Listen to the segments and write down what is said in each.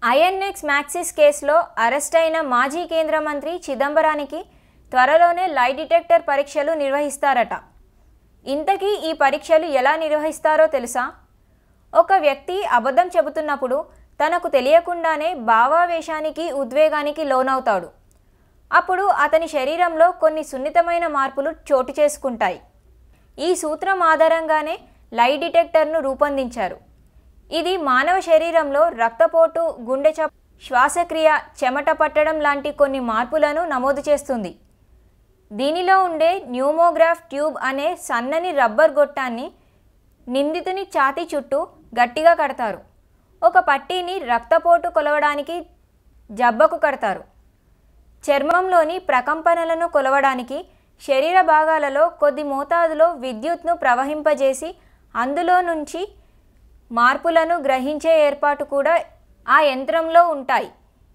INX మ్యాక్సిస్ కేసులో arrest అయిన మాజీ కేంద్ర మంత్రి చిదంబరానికి త్వరలోనే లై డిటెక్టర్ పరీక్షలు నిర్వహిస్తారట ఇంతకీ ఈ పరీక్షలు ఎలా నిర్వహిస్తారో తెలుసా ఒక వ్యక్తి అబద్ధం చెబుతున్నప్పుడు తనకు తెలియకుండానే భావావేశానికి ఉద్వేగానికి లోనవుతాడు అప్పుడు అతని శరీరంలో కొన్ని సున్నితమైన మార్పులు చోటు చేసుకుంటాయి ఈ సూత్రం ఆధారంగానే లై డిటెక్టర్ను రూపొందించారు ఇది మానవ శరీరంలో రక్తపోటు గుండె చప్ శ్వాసక్రియ చెమట పట్టడం లాంటి కొన్ని మార్పులను నమోదు చేస్తుంది దీనిలో ఉండే న్యూమోగ్రాఫ్ ట్యూబ్ అనే సన్నని రబ్బర్ గొట్టాన్ని నిందితుని ఛాతీ చుట్టూ గట్టిగా కడతారు ఒక పట్టీని రక్తపోటు కొలవడానికి జబ్బకు కడతారు చర్మంలోని ప్రకంపనలను కొలవడానికి శరీర భాగాలలో కొద్ది మోతాదులో విద్యుత్ను ప్రవహింపజేసి అందులో నుంచి మార్పులను గ్రహించే ఏర్పాటు కూడా ఆ యంత్రంలో ఉంటాయి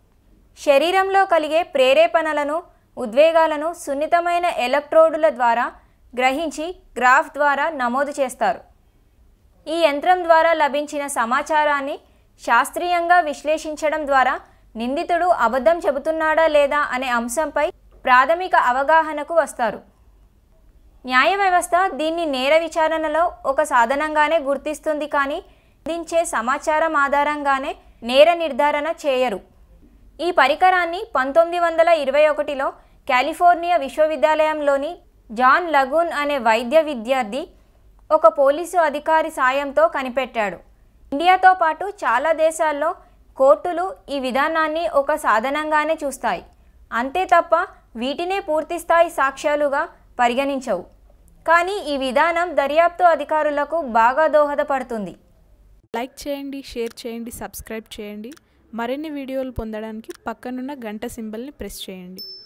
శరీరంలో కలిగే ప్రేరేపణలను ఉద్వేగాలను సున్నితమైన ఎలక్ట్రోడుల ద్వారా గ్రహించి గ్రాఫ్ ద్వారా నమోదు చేస్తారు ఈ యంత్రం ద్వారా లభించిన సమాచారాన్ని శాస్త్రీయంగా విశ్లేషించడం ద్వారా నిందితుడు అబద్ధం చెబుతున్నాడా లేదా అనే అంశంపై ప్రాథమిక అవగాహనకు వస్తారు న్యాయ వ్యవస్థ దీన్ని నేర విచారణలో ఒక సాధనంగానే గుర్తిస్తుంది కానీ అందించే సమాచారం ఆధారంగానే నేర నిర్ధారణ చేయరు ఈ పరికరాన్ని పంతొమ్మిది వందల ఇరవై ఒకటిలో కాలిఫోర్నియా విశ్వవిద్యాలయంలోని జాన్ లగూన్ అనే వైద్య విద్యార్థి ఒక పోలీసు అధికారి సాయంతో కనిపెట్టాడు ఇండియాతో పాటు చాలా దేశాల్లో కోర్టులు ఈ విధానాన్ని ఒక సాధనంగానే చూస్తాయి అంతే తప్ప వీటినే పూర్తిస్థాయి సాక్ష్యాలుగా పరిగణించవు కానీ ఈ విధానం దర్యాప్తు అధికారులకు బాగా దోహదపడుతుంది లైక్ చేయండి షేర్ చేయండి సబ్స్క్రైబ్ చేయండి మరిన్ని వీడియోలు పొందడానికి పక్కనున్న గంట సింబల్ని ప్రెస్ చేయండి